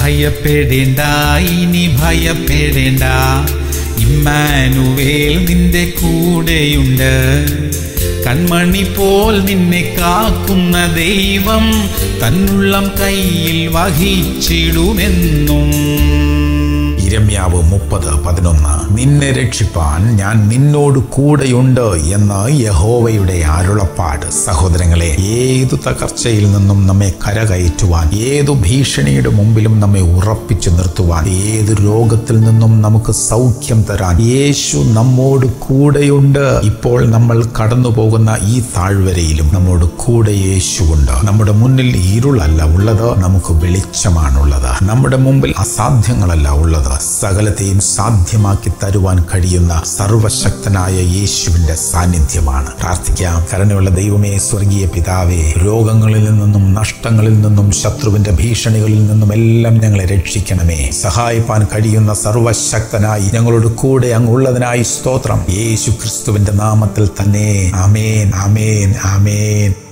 ഭയപ്പെടേണ്ട ഇനി ഭയപ്പെടേണ്ട ഇമ്മാനുവേൽ നിന്റെ കൂടെയുണ്ട് കൺമണി പോൽ നിന്നെ കാക്കുന്ന ദൈവം തന്നുള്ളം കയ്യിൽ വഹിച്ചിടുമെന്നും ഇരമ്യാവ് മുപ്പത് പതിനൊന്ന് നിന്നെ രക്ഷിപ്പാൻ ഞാൻ നിന്നോട് കൂടെയുണ്ട് എന്ന് യഹോവയുടെ അരുളപ്പാട് സഹോദരങ്ങളെ ഏതു തകർച്ചയിൽ നിന്നും നമ്മെ കരകയറ്റുവാൻ ഏതു ഭീഷണിയുടെ മുമ്പിലും നമ്മെ ഉറപ്പിച്ചു നിർത്തുവാൻ ഏത് രോഗത്തിൽ നിന്നും നമുക്ക് സൗഖ്യം തരാൻ യേശു നമ്മോട് കൂടെയുണ്ട് ഇപ്പോൾ നമ്മൾ കടന്നു പോകുന്ന ഈ താഴ്വരയിലും നമ്മോട് കൂടെ യേശുവുണ്ട് നമ്മുടെ മുന്നിൽ ഇരുളല്ല ഉള്ളത് നമുക്ക് വെളിച്ചമാണുള്ളത് നമ്മുടെ മുമ്പിൽ അസാധ്യങ്ങളല്ല ഉള്ളത് സകലത്തെയും സാധ്യമാക്കി തരുവാൻ കഴിയുന്ന സർവശക്തനായ യേശുവിന്റെ സാന്നിധ്യമാണ് പ്രാർത്ഥിക്കാം കരുണയുള്ള ദൈവമേ സ്വർഗീയ പിതാവേ രോഗങ്ങളിൽ നിന്നും നഷ്ടങ്ങളിൽ നിന്നും ശത്രുവിന്റെ ഭീഷണികളിൽ നിന്നും എല്ലാം ഞങ്ങളെ രക്ഷിക്കണമേ സഹായിപ്പാൻ കഴിയുന്ന സർവശക്തനായി ഞങ്ങളോട് കൂടെ അങ്ങുള്ളതിനായി സ്തോത്രം യേശു ക്രിസ്തുവിന്റെ നാമത്തിൽ തന്നെ ആമേൻ ആമേൻ ആമേൻ